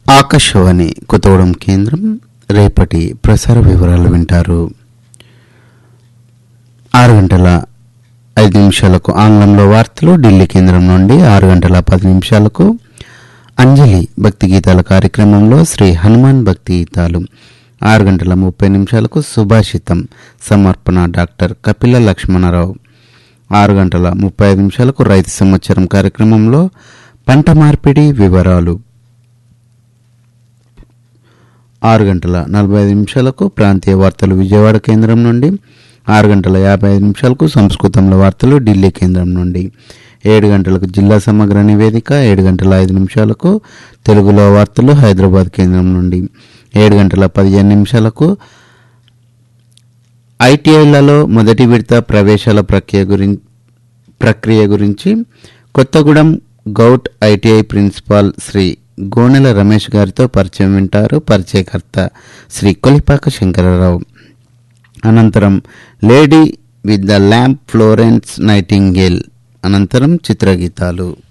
ఆకాశవాణి కొత్తగూడెం కేంద్రం రేపటి ప్రసార వివరాలు వింటారు ఆరు గంటల ఐదు నిమిషాలకు ఆంగ్లంలో వార్తలు ఢిల్లీ కేంద్రం నుండి ఆరు గంటల పది నిమిషాలకు అంజలి భక్తి గీతాల కార్యక్రమంలో శ్రీ హనుమాన్ భక్తి గీతాలు ఆరు గంటల ముప్పై నిమిషాలకు సుభాషితం సమర్పణ డాక్టర్ కపిల లక్ష్మణరావు ఆరు గంటల ముప్పై ఐదు నిమిషాలకు రైతు సంవత్సరం కార్యక్రమంలో పంట మార్పిడి వివరాలు ఆరు గంటల నలభై ఐదు నిమిషాలకు ప్రాంతీయ వార్తలు విజయవాడ కేంద్రం నుండి ఆరు గంటల యాభై ఐదు నిమిషాలకు సంస్కృతంలో వార్తలు ఢిల్లీ కేంద్రం నుండి ఏడు గంటలకు జిల్లా సమగ్ర నివేదిక ఏడు గంటల ఐదు నిమిషాలకు తెలుగులో వార్తలు హైదరాబాద్ కేంద్రం నుండి ఏడు గంటల పదిహేను నిమిషాలకు ఐటీఐలలో మొదటి విడత ప్రవేశాల ప్రక్రియ గురించి ప్రక్రియ గురించి Kothagudem govt ITI principal Sri Gonela Ramesh గారితో పరిచయం వింటారు పరిచయకర్త శ్రీ కొలిపాక శంకరరావు అనంతరం lady with the lamp Florence Nightingale అనంతరం చిత్రగీతాలు